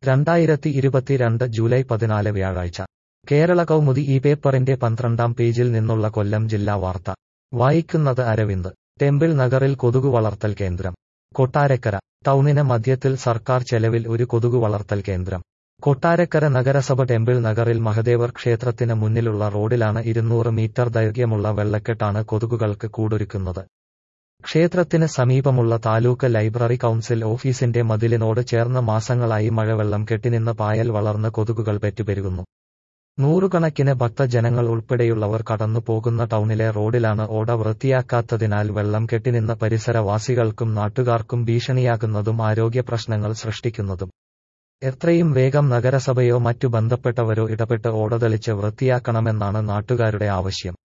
രണ്ടായിരത്തി ഇരുപത്തിരണ്ട് ജൂലൈ പതിനാല് വ്യാഴാഴ്ച കേരള കൗമുദി ഈ പേപ്പറിന്റെ പന്ത്രണ്ടാം പേജിൽ നിന്നുള്ള കൊല്ലം ജില്ലാ വാർത്ത വായിക്കുന്നത് അരവിന്ദ് ടെമ്പിൾ നഗറിൽ കൊതുകു വളർത്തൽ കേന്ദ്രം കൊട്ടാരക്കര ടൗണിന് മധ്യത്തിൽ സർക്കാർ ചെലവിൽ ഒരു കൊതുകു വളർത്തൽ കേന്ദ്രം കൊട്ടാരക്കര നഗരസഭ ടെമ്പിൾ നഗറിൽ മഹദേവർ ക്ഷേത്രത്തിന് മുന്നിലുള്ള റോഡിലാണ് ഇരുന്നൂറ് മീറ്റർ ദൈർഘ്യമുള്ള വെള്ളക്കെട്ടാണ് കൊതുകുകൾക്ക് കൂടൊരുക്കുന്നത് ക്ഷേത്രത്തിന് സമീപമുള്ള താലൂക്ക് ലൈബ്രറി കൗൺസിൽ ഓഫീസിന്റെ മതിലിനോട് ചേർന്ന് മാസങ്ങളായി മഴവെള്ളം കെട്ടിനിന്ന് പായൽ വളർന്ന് കൊതുകുകൾ പെറ്റുപെരുകുന്നു നൂറുകണക്കിന് ഭക്തജനങ്ങൾ ഉൾപ്പെടെയുള്ളവർ കടന്നു പോകുന്ന ടൗണിലെ റോഡിലാണ് ഓട വൃത്തിയാക്കാത്തതിനാൽ വെള്ളം കെട്ടിനിന്ന പരിസരവാസികൾക്കും നാട്ടുകാർക്കും ഭീഷണിയാകുന്നതും ആരോഗ്യ പ്രശ്നങ്ങൾ സൃഷ്ടിക്കുന്നതും എത്രയും വേഗം നഗരസഭയോ മറ്റു ബന്ധപ്പെട്ടവരോ ഇടപെട്ട് ഓടതെളിച്ച് വൃത്തിയാക്കണമെന്നാണ് നാട്ടുകാരുടെ ആവശ്യം